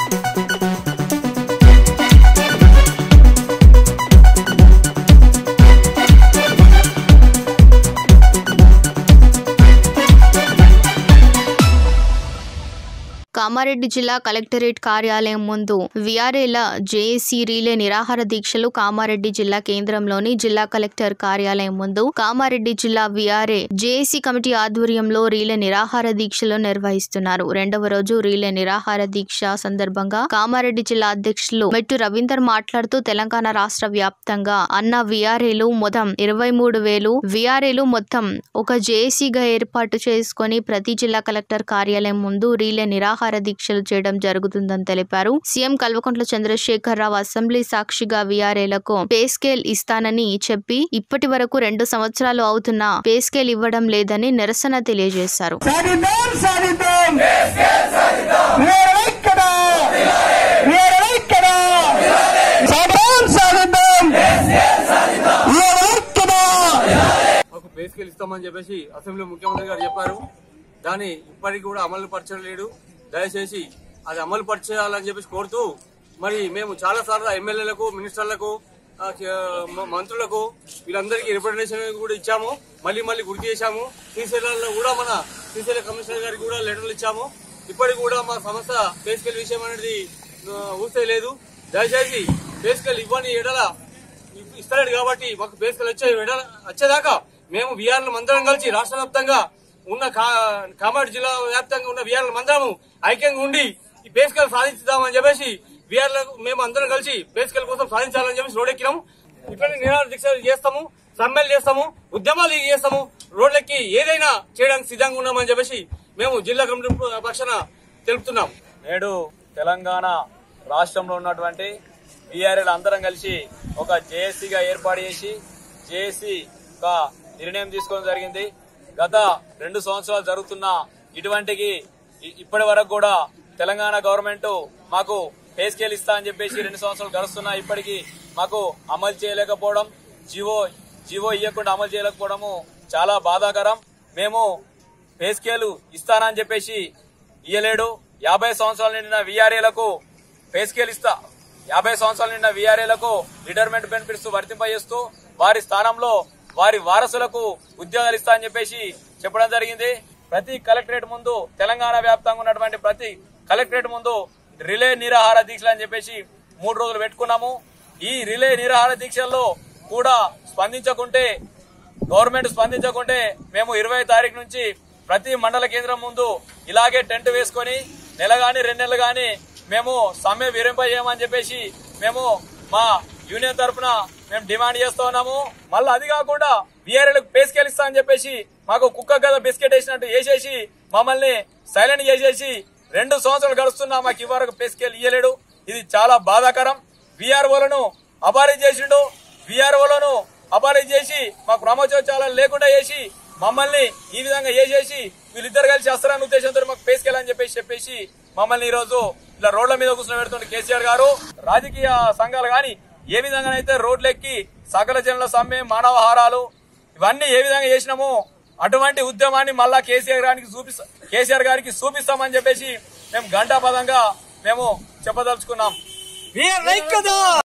కామారెడ్డి జిల్లా కలెక్టరేట్ కార్యాలయం ముందు విఆర్ఏల జేఏసీ రీలే నిరాహార దీక్షలు కామారెడ్డి జిల్లా కేంద్రంలోని జిల్లా కలెక్టర్ కార్యాలయం ముందు కామారెడ్డి జిల్లా విఆర్ఏ జేఏసీ కమిటీ ఆధ్వర్యంలో రీలే నిరాహార దీక్షలు నిర్వహిస్తున్నారు రెండవ రోజు రీలే నిరాహార దీక్ష సందర్భంగా కామారెడ్డి జిల్లా అధ్యక్షులు మెట్టు రవీందర్ మాట్లాడుతూ తెలంగాణ రాష్ట్ర వ్యాప్తంగా అన్న విఆర్ఏలు మొత్తం ఇరవై మూడు వేలు విఆర్ఏలు మొత్తం ఒక జేఏసీగా ఏర్పాటు చేసుకొని ప్రతి జిల్లా కలెక్టర్ కార్యాలయం ముందు రీలే నిరాహార దీక్షలు చేయడం జరుగుతుందని తెలిపారు సీఎం కల్వకుంట్ల చంద్రశేఖరరావు అసెంబ్లీ సాక్షిగా విఆర్ఏలకు పే స్కేల్ ఇస్తానని చెప్పి ఇప్పటి వరకు రెండు సంవత్సరాలు అవుతున్నా పే స్కేల్ ఇవ్వడం లేదని నిరసన తెలియజేశారు సాధిద్దాం సాధిద్దాం వేరైక్కడా వేరైక్కడా సాధిద్దాం సాధిద్దాం వేరైక్కడా మాకు పే స్కేల్ ఇస్తామని చెప్పేసి అసెంబ్లీ ముఖ్యమంత్రి గారు చెప్పారు దాన్ని ఇప్పటికి కూడా అమలు పరచలేడు దయచేసి అది అమలు పరిచేయాలని చెప్పేసి కోరుతూ మరి మేము చాలా సార్లు ఎమ్మెల్యేలకు మినిస్టర్లకు ఆ, చ- మ- మంత్రులకు వీళ్ళందరికీ రిప్రజెంటేషన్ కూడా ఇచ్చాము మళ్ళీ మళ్ళీ గుర్తు చేశాము శ్రీశైలంలో కూడా మన శ్రీశైల కమిషనర్ గారికి కూడా లెటర్లు ఇచ్చాము ఇప్పటికి కూడా మా సంస్థ పే స్కేల్ విషయం అనేది ఆ, ఊసే లేదు దయచేసి పే స్కేల్ ఇవ్వని ఎడల ఇస్తలేడు కాబట్టి మాకు బేసికల్ వచ్చే వెడ- వచ్చేదాకా మేము విఆర్ల మందరం కలిసి రాష్ట్ర వ్యాప్తంగా ఉన్న కా- కామారెడ్డి జిల్లా వ్యాప్తంగా ఉన్న విఆర్ల మందరము ఐక్యంగా ఉండి ఈ బేసికల్ సాధించుదామని చెప్పేసి విఆర్లకు మేము అందరం కలిసి బేసికల్ కోసం సాధించాలని చెప్పేసి రోడ్డెక్కినాము ఇట్లనే నిరాహార దీక్షలు చేస్తాము సమ్మెలు చేస్తాము ఉద్యమాలు చేస్తాము రోడ్లెక్కి ఏదైనా చేయడానికి సిద్ధంగా ఉన్నామని చెప్పేసి మేము జిల్లా కమిటీ పక్షాన తెలుపుతున్నాం నేడు తెలంగాణ రాష్ట్రంలో ఉన్నటువంటి బీఆర్ఎల్ అందరం కలిసి ఒక జేఏసీగా ఏర్పాటు చేసి జేఏసీ ఒక నిర్ణయం తీసుకోవడం జరిగింది గత రెండు సంవత్సరాలు జరుగుతున్న ఇటువంటికి ఇ- ఇప్పటి వరకు కూడా తెలంగాణ గవర్నమెంట్ మాకు పే స్కేల్ ఇస్తా అని చెప్పేసి రెండు సంవత్సరాలు గడుస్తున్నా ఇప్పటికీ మాకు అమలు చేయలేకపోవడం జీవో జీవో ఇవ్వకుండా అమలు చేయలేకపోవడము చాలా బాధాకరం మేము పే స్కేలు ఇస్తానని చెప్పేసి ఇయ్యలేడు యాభై సంవత్సరాలు నిండిన విఆర్ఏలకు పే స్కేల్ ఇస్తా యాభై సంవత్సరాలు నిండిన విఆర్ఏలకు రిటైర్మెంట్ బెనిఫిట్స్ వర్తింపజేస్తూ వారి స్థానంలో వారి వారసులకు ఉద్యోగాలు ఇస్తా అని చెప్పేసి చెప్పడం జరిగింది ప్రతి కలెక్టరేట్ ముందు తెలంగాణ వ్యాప్తంగా ఉన్నటువంటి ప్రతి కలెక్టరేట్ ముందు రిలే నిరాహార దీక్షలు అని చెప్పేసి మూడు రోజులు పెట్టుకున్నాము ఈ రిలే నిరాహార దీక్షల్లో కూడా స్పందించకుంటే గవర్నమెంట్ స్పందించకుంటే మేము ఇరవై తారీఖు నుంచి ప్రతి మండల కేంద్రం ముందు ఇలాగే టెంట్ వేసుకొని నెల గాని రెండు నెలలు గాని మేము సమ్మె విరింపజేయమని చెప్పేసి మేము మా యూనియన్ తరఫున మేము డిమాండ్ చేస్తా ఉన్నాము మళ్ళీ అది కాకుండా బీఆర్ఎల్కి పేసుకెళ్ళిస్తా ఇస్తా అని చెప్పేసి మాకు కుక్క గద బిస్కెట్ వేసినట్టు వేసేసి మమ్మల్ని సైలెంట్ చేసేసి రెండు సంవత్సరాలు గడుస్తున్నా మాకు ఇవ్వరకు పేసుకెళ్ళి ఇయ్యలేడు ఇది చాలా బాధాకరం విఆర్ఓలను అబారీ చేసిండు విఆర్ఓలను అబారీ చేసి మాకు ప్రమోచోత్సవాలు లేకుండా చేసి మమ్మల్ని ఈ విధంగా చేసేసి వీళ్ళిద్దరు కలిసి వస్తారన్న ఉద్దేశంతో మాకు పేసుకెళ్ళని చెప్పేసి చెప్పేసి మమ్మల్ని ఈ రోజు ఇలా రోడ్ల మీద కూర్చొని పెడుతుండే కేసీఆర్ గారు రాజకీయ సంఘాలు గాని ఏ విధంగానైతే రోడ్లెక్కి సకల జనుల సమ్మె మానవహారాలు ఇవన్నీ ఏ విధంగా చేసినామో అటువంటి ఉద్యమాన్ని మళ్ళా కేసీఆర్ గారికి చూపిస్తా కేసీఆర్ గారికి చూపిస్తామని చెప్పేసి మేము గంటాపదంగా మేము చెప్పదలుచుకున్నాం వీరైక్కడా